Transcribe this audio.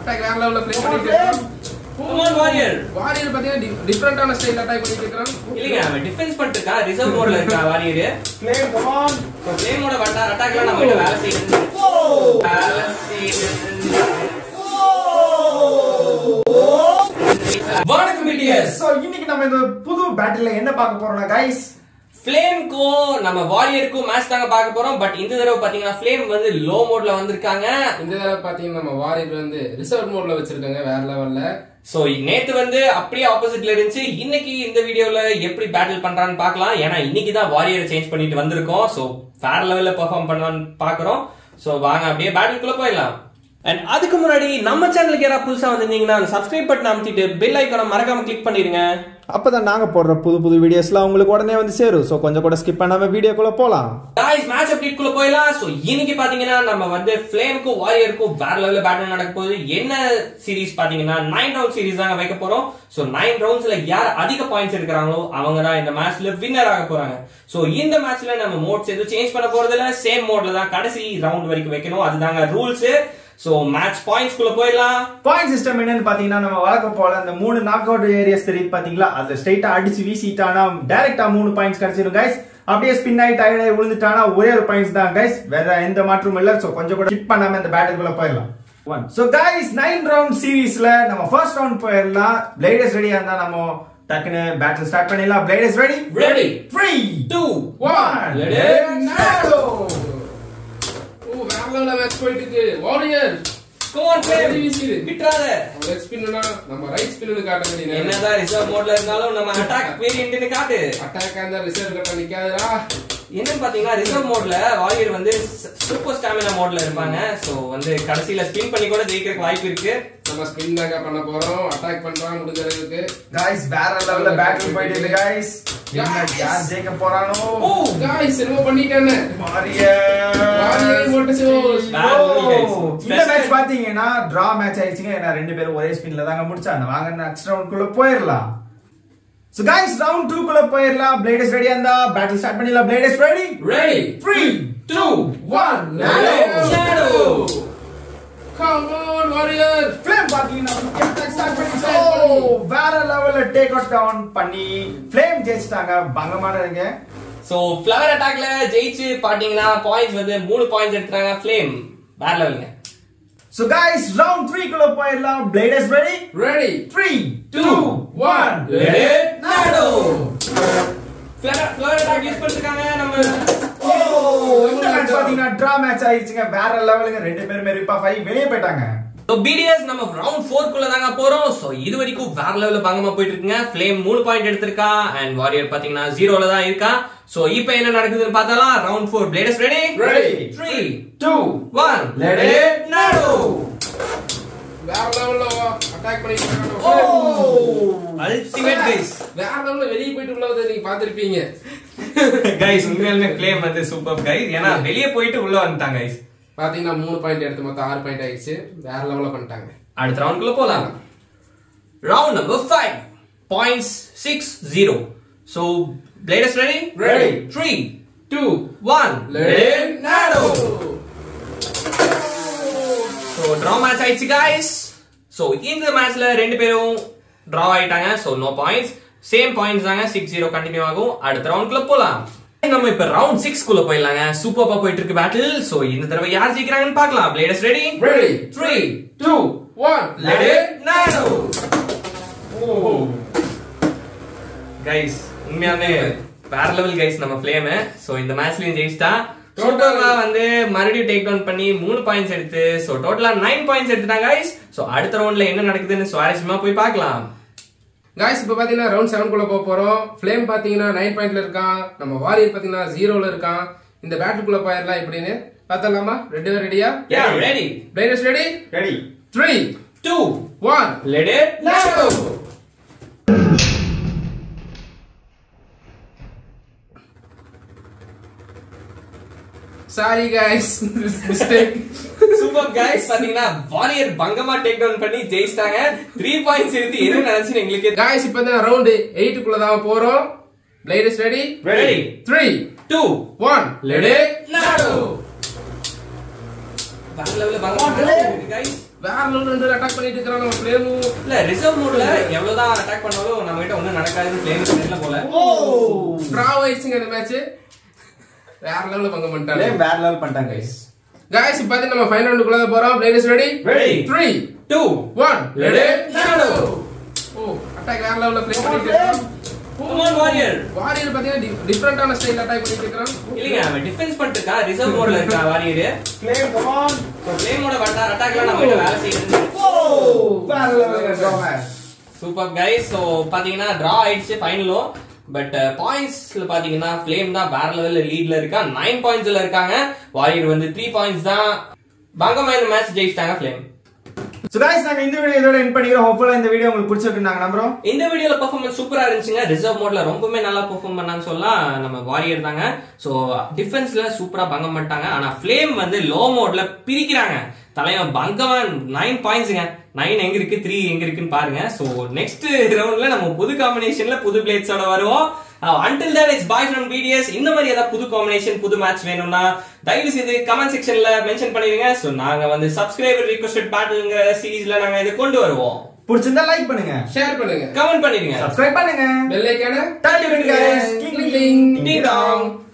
Attack வேற லெவல்ல play பண்ணிட்டு இருக்கான் Come on, warrior. வாரியர் பாத்தீங்கன்னா டிஃபரெண்டான ஸ்டைல் அட்டாக் பண்ணிட்டு இருக்கான் இல்லைங்க அவன் டிஃபென்ஸ் பண்ணிட்டு இருக்கான் ரிசர்வ் மோட்ல இருக்கா warrior Flame, come on. So ஃப்ளேமோட வட்டா அட்டாக்ல நம்ம கிட்ட வேலை செய்யுது வேலை செய்யுது வணக்கம் பிடிஎஸ் So, இன்னைக்கு நம்ம இந்த புது பேட்டில்ல என்ன பார்க்க போறோம்னா கைஸ் ஃப்ளேம்க்கும் நம்ம வாரியருக்கும் மேட்ச் தாங்க பார்க்க போறோம் பட் இந்த தடவை பாத்தீங்கன்னா ஃப்ளேம் வந்து லோ மோட்ல வந்திருக்காங்க இந்த தடவை பாத்தீங்கன்னா நம்ம வாரியர் வந்து ரிசர்வ் மோட்ல வச்சிருக்காங்க வேற லெவல்ல சோ நேத்து வந்து அப்படியே ஆப்போசிட்ல இருந்துச்சு இன்னைக்கு இந்த வீடியோல எப்படி பேட்டில் பண்றான்னு பார்க்கலாம் ஏன்னா இன்னைக்கு தான் வாரியரை சேஞ்ச் பண்ணிட்டு வந்திருக்கோம் சோ ஃபேர் லெவல்ல பெர்ஃபார்ம் பண்ணுவான்னு பாக்குறோம் சோ வாங்க அப்படியே பேட்டிலுக்குள்ள போயிடலாம் அண்ட் அதுக்கு முன்னாடி நம்ம சேனலுக்கு யாராவது புதுசா வந்திருந்தீங்கன்னா சப்ஸ்கிரைப் பட்டன் அமைச்சிட்டு பெல் ஐக்கான மறக்காம கிளிக் பண்ணிருங்க அப்பதான் நாங்க போடுற புது புது வீடியோஸ்லாம் உங்களுக்கு உடனே வந்து சேரும் சோ கொஞ்சம் கூட ஸ்கிப் பண்ணாம வீடியோக்குள்ள போலாம் guys மேட்ச் அப்டேட் குள்ள போயிடலாம் சோ இன்னைக்கு பாத்தீங்கன்னா நம்ம வந்து ஃப்ளேமுக்கும் வாரியருக்கும் வேற லெவல்ல பேட்டில் நடக்க போகுது என்ன சீரிஸ் பாத்தீங்கன்னா நைன் ரவுண்ட் சீரிஸ் தாங்க வைக்க போறோம் சோ நைன் ரவுண்ட்ஸ்ல யார் அதிக பாயிண்ட்ஸ் எடுக்கிறாங்களோ அவங்க தான் இந்த மேட்ச்ல வின்னர் ஆக போறாங்க சோ இந்த மேட்ச்ல நம்ம மோட்ஸ் எதுவும் சேஞ்ச் பண்ண போறது இல்ல சேம் மோட்ல தான் கடைசி ரவுண்ட் வரைக்கும் வைக்கணும் அதுதாங்க ரூல்ஸ் சோ மேட்ச் பாயிண்ட்ஸ் குள்ள போயிடலாம் பாயிண்ட் சிஸ்டம் என்னன்னு பாத்தீங்கன்னா நம்ம வழக்கம் போல அந்த மூணு நாக் அவுட் ஏரியாஸ் தெரியுது பாத்தீங்களா அதுல ஸ்ட்ரைட்டா அடிச்சு வீசிட்டானா டைரக்டா மூணு பாயிண்ட்ஸ் கிடைச்சிரும் கைஸ் அப்படியே ஸ்பின் ஆகி டயர்ட் ஆகி விழுந்துட்டானா ஒரே ஒரு பாயிண்ட்ஸ் தான் கைஸ் வேற எந்த மாற்றமும் இல்ல சோ கொஞ்சம் கூட ஸ்கிப் பண்ணாம இந்த பேட்டிலுக்குள்ள போயிடலாம் one so guys nine round சீரீஸ்ல நம்ம ஃபர்ஸ்ட் ரவுண்ட் போயிடலாம் பிளேடர்ஸ் ரெடியா இருந்தா நம்ம டக்குன்னு பேட்டில் ஸ்டார்ட் பண்ணிடலாம் bladers ready ready three two one ஓ வேற லெவல்ல மேட்ச் போயிட்டு இருக்கு வாரியர் கோன் சரி, வீசுது. விட்டுறாத லெக் ஸ்பின்னா நம்ம ரைட் ஸ்பின்னு காட்ட வேண்டியது என்னதான் ரிசர்வ் மோட்ல இருந்தாலும் நம்ம அட்டாக் வேரியன்ட்னு காட்டு அட்டாக் அந்த ரிசர்வ் கட்ட நிக்காதடா என்னன்னு பாத்தீங்கன்னா ரிசர்வ் மோட்ல வாரியர் வந்து சூப்பர் ஸ்டாமினா மோட்ல இருப்பாங்க சோ வந்து கடைசியில ஸ்பின் பண்ணி கூட ஜெயிக்கிறதுக்கு வாய்ப்பு இருக்கு நம்ம ஸ்பின் தாங்க பண்ண போறோம் அட்டாக் பண்றோம் முடிஞ்ச அளவுக்கு கைஸ் வேற லெவல்ல பேட்டில் போயிட்டு இருக்கு கைஸ் யார் ஜெயிக்க போறானோ ஓ गाइस என்னமோ பண்ணிட்டானே வாரியர் மாரியர் போட்டு சோ Battle, guys. இந்த மேட்ச் பாத்தீங்கன்னா டிரா மேட்ச் ஆயிடுச்சுங்க ஏன்னா ரெண்டு பேரும் ஒரே ஸ்பின்ல தாங்க முடிச்சாங்க வாங்க நெக்ஸ்ட் ரவுண்ட் குள்ள போயிரலாம் சோ गाइस ரவுண்ட் 2 குள்ள போயிரலாம் பிளேடஸ் ரெடியா இருந்தா பேட்டில் ஸ்டார்ட் பண்ணிடலாம் bladers ready ready 3 2 1 Shadow. Come on warrior flame பாத்தீங்கன்னா அட்டாக் ஸ்டார்ட் பண்ணி ஓ வேற லெவல்ல டேக் அவுட் டவுன் பண்ணி ஃப்ளேம் ஜெயிச்சிட்டாங்க பங்கமானதுங்க சோ ஃபிளவர் அட்டாக்ல ஜெயிச்சு பாத்தீங்கன்னா பாயிண்ட்ஸ் வந்து மூணு பாயிண்ட்ஸ் எடுத்துறாங்க ஃப்ளேம் வேற லெவலுங்க சோ गाइस ரவுண்ட் 3 குள்ள போயிரலாம் பிளேடஸ் ரெடி ரெடி 3 2 1 நாடோ ஃபிளவர் ஃபிளவர் அட்டாக் யூஸ் பண்ணிருக்காங்க நம்ம ஓ இந்த மேட்ச் பாத்தீங்கன்னா டிரா மேட்ச் ஆயிடுச்சுங்க வேற லெவலுங்க ரெண்டு பேருமே ரிப் ஆஃப் ஆகி வெளியே போயிட்டாங்க ஸோ பிடிஎஸ் நம்ம ரவுண்ட் ஃபோர் குள்ள தாங்க போறோம் ஸோ இது வரைக்கும் வேற லெவல்ல பங்கமா போயிட்டு இருக்குங்க ஃபிளேம் மூணு பாயிண்ட் எடுத்திருக்கா அண்ட் வாரியர் பாத்தீங்கன்னா ஜீரோல தான் இருக்கா ஸோ இப்போ என்ன நடக்குதுன்னு பார்த்தாலாம் round four bladers ready Ready. Three 2 one Let it நாடோ வேற லெவல்ல அட்டாக் பண்ணிட்டாங்க அல்டிமேட் கைஸ் வேற லெவல்ல வெளிய போயிட்டு உள்ளத நீங்க பாத்திருப்பீங்க கைஸ் உண்மையாலுமே ஃபிளேம் வந்து சூப்பர் கைஸ் ஏன்னா வெளியே போயிட்டு உள்ள வந்துட்டாங்க கைஸ் பாத்தீங்கன்னா மூணு பாயிண்ட் எடுத்து மொத்தம் ஆறு பாயிண்ட் ஆயிடுச்சு வேற லெவல்ல பண்ணிட்டாங்க அடுத்த ரவுண்ட்குள்ள போலாம் round number five points six zero so bladers ready Ready. Three two one let நாடோ ஸோ ட்ரா மேட்ச் ஆயிடுச்சு கைஸ் ஸோ இந்த மேட்ச்ல ரெண்டு பேரும் ட்ரா ஆயிட்டாங்க so no points same points தாங்க சிக்ஸ் ஜீரோ கண்டினியூ ஆகும் அடுத்த ரவுண்ட்குள்ள போலாம் நம்ம இப்ப ரவுண்ட் சிக்ஸ் குள்ள போயிடலாங்க சூப்பர்பா போயிட்டு இருக்கு பேட்டில் சோ இந்த தடவை யார் ஜெயிக்கிறாங்கன்னு பார்க்கலாம் bladers ready ready three two one let it நாடோ கைஸ் உண்மையாவே வேற லெவல் கைஸ் நம்ம ஃப்ளேம் சோ இந்த மேட்ச்லயும் ஜெயிச்சிட்டா டோட்டலா வந்து மறுபடியும் டேக் டவுன் பண்ணி மூணு பாயிண்ட்ஸ் எடுத்து சோ டோட்டலா நைன் பாயிண்ட்ஸ் எடுத்துட்டாங்க கைஸ் சோ அடுத்த ரவுண்ட்ல என்ன நடக்குதுன்னு சுவாரஸ்யமா போய் பார்க்கலாம் காய்ஸ் இப்போ பார்த்தீங்கன்னா ரவுண்ட் செவன் குள்ள போக போறோம் ஃப்ளேம் பார்த்தீங்கன்னா நைன் பாயிண்ட்ல இருக்கான் நம்ம வாரியர் பார்த்தீங்கன்னா ஜீரோல இருக்கான் இந்த பேட்டுக்குள்ள போயிடலாம் எப்படின்னு பார்த்தலாமா ரெண்டு பேரும் ரெடியா யா ready players ready ready three two one let it நாடோ sorry guys mistake super guys பாத்தீங்கன்னா வாரியர் பங்கமா டேக் டவுன் பண்ணி ஜெயிச்சிட்டாங்க த்ரீ பாயிண்ட்ஸ் எடுத்து என்ன நினைச்சுன்னு எங்களுக்கு காய்ஸ் இப்போ தான் ரவுண்டு எயிட்டுக்குள்ள தான் போறோம் players ready ready three two one Let it நாடோ வேற லெவல்ல பங்கம் கைஸ் வேற லெவல் ரெண்டு அட்டாக் பண்ணிட்டு இருக்கிறான் நம்ம ஃப்ளேமும் இல்ல ரிசர்வ் மோட்ல எவ்வளவுதான் அட்டாக் பண்ணாலும் நம்ம கிட்ட ஒண்ணும் நடக்காதுன்னு பிளேம் தெரியல போல ஓ டிரா ஆயிடுச்சுங்க இந்த மேட்ச் வேற லெவல்ல பங்கம் பண்ணிட்டாங்க Flame வேற லெவல் பண்ணிட்டாங்க guys guys இப்போ பாத்தீங்கன்னா நம்ம ஃபைனல் ரவுண்டுக்குள்ள போறோம் playlist ready Ready. 3 two 1 ready ஓ அட்டாக் வேற லெவல்ல ப்ளே பண்ணிட்டு இருக்கான் குமார் வாரியர் வாரியர் பாத்தீங்கன்னா டிஃபரண்டான ஸ்டைல் அட்டாக் பண்ணிட்டு இருக்கான் இல்லைங்க அவன் டிஃபென்ஸ் பண்ணிட்டு இருக்கான் ரிசர்வ் மோட்ல இருக்கான் warrior Flame come on so பிளேமோட வட்டா அட்டாக்ல நம்ம கிட்ட வேலை செய்யுது ஓ வேற level draw match super guys so பாத்தீங்கன்னா டிரா ஆயிடுச்சு ஃபைனலும் பட் பாயிண்ட்ஸ்ல பாத்தீங்கன்னா ஃப்ளேம் தான் வேற லெவல்ல லீட்ல இருக்கா நைன் பாயிண்ட்ஸ்ல இருக்காங்க வாரியர் வந்து த்ரீ பாயிண்ட்ஸ் தான் பங்கமா இந்த மேட்ச் ஜெயிச்சிட்டாங்க ஃப்ளேம் So guys நாங்க இந்த வீடியோ இதோட எண்ட் பண்ணிக்கிறோம் ஹோப்ஃபுல்லா இந்த வீடியோ உங்களுக்கு பிடிச்சிருக்கு நாங்க நம்புறோம் இந்த வீடியோல பெர்ஃபார்மன்ஸ் சூப்பரா இருந்துச்சுங்க ரிசர்வ் மோட்ல ரொம்பவே நல்லா பெர்ஃபார்ம் பண்ணான்னு சொல்லலாம் நம்ம வாரியர் தாங்க சோ டிஃபென்ஸ்ல சூப்பரா பங்கம் பண்ணிட்டாங்க ஆனா ஃப்ளேம் வந்து லோ மோட்ல பிரிக்கிறாங்க தலைவன் பங்கவன் நைன் பாயிண்ட்ஸுங்க நைன் எங்க இருக்கு த்ரீ எங்க இருக்குன்னு பாருங்க சோ நெக்ஸ்ட் ரவுண்ட்ல நம்ம புது காம்பினேஷன்ல புது பிளேட்ஸோட வருவோம் until that is bye from BDS இந்த மாதிரி ஏதாவது புது காம்பினேஷன் புது மேட்ச் வேணும்னா தயவு செய்து கமெண்ட் செக்ஷன்ல மென்ஷன் பண்ணிருங்க சோ நாங்க வந்து சப்ஸ்கிரைபர் ரிக்வஸ்டட் பேட்டில்ங்கிற சீரீஸ்ல நாங்க இதை கொண்டு வருவோம் பிடிச்சிருந்தா லைக் பண்ணுங்க ஷேர் பண்ணுங்க கமெண்ட் பண்ணிருங்க சப்ஸ்கிரைப் பண்ணுங்க பெல் ஐகானை Thank you, guys. Cling cling Ding dong.